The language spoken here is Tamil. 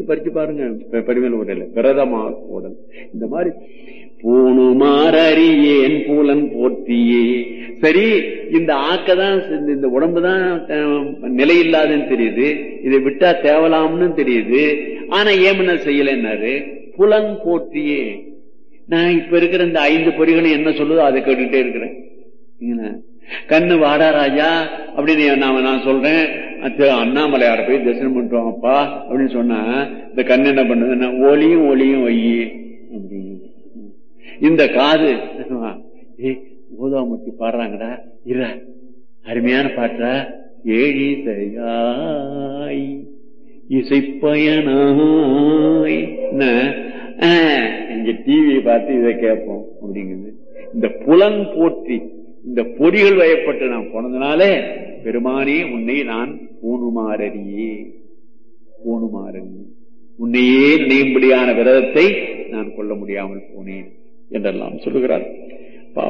படிச்சு பாருங்க பெ- பரிமேல் உடல் விரதமா உடல் இந்த மாதிரி பூணுமாறியேன் பூலன் போற்றியே சரி இந்த ஆக்கதான் இந்த- இந்த உடம்பு தான் நிலையில்லாதுன்னு தெரியுது இதை விட்டா தேவலாம்னு தெரியுது ஆனா ஏமன செய்யலைன்னாரு புலன் போற்றியே நான் இப்ப இருக்கிற இந்த ஐந்து பொறிகளும் என்ன சொல்லுதோ அதை கேட்டுட்டே இருக்கிறேன் என்ன? கண்ணு வாடா ராஜா அப்படின்னு நான் நான் சொல்றேன் அச்சோ, அண்ணாமலையார போய் தரிசனம் பண்ணிட்டோம் அப்பா அப்படின்னு சொன்னா இந்த கண்ணு என்ன பண்ணுதுன்னா ஒளியும் ஒளியும் ஒய்யி அப்படின்னு இந்த காது ஏ கோதாமூர்த்தி பாடுறாங்கடா இர அருமையான பாட்டா ஏழி செய்யாய் இசைப்பயனாய் என்ன? ஆ, இங்க டிவியை பார்த்து இதை கேட்போம் அப்படிங்குது இந்த புலன் போற்றி இந்த பொறிகள் வயப்பட்டு நான் போனதுனாலே பெருமானே உன்னை நான் பூணுமாறியே பூணுமாறி உன்னையே நினையும்படியான விரதத்தை நான் கொள்ள முடியாமல் போனேன் என்றெல்லாம் சொல்லுகிறார்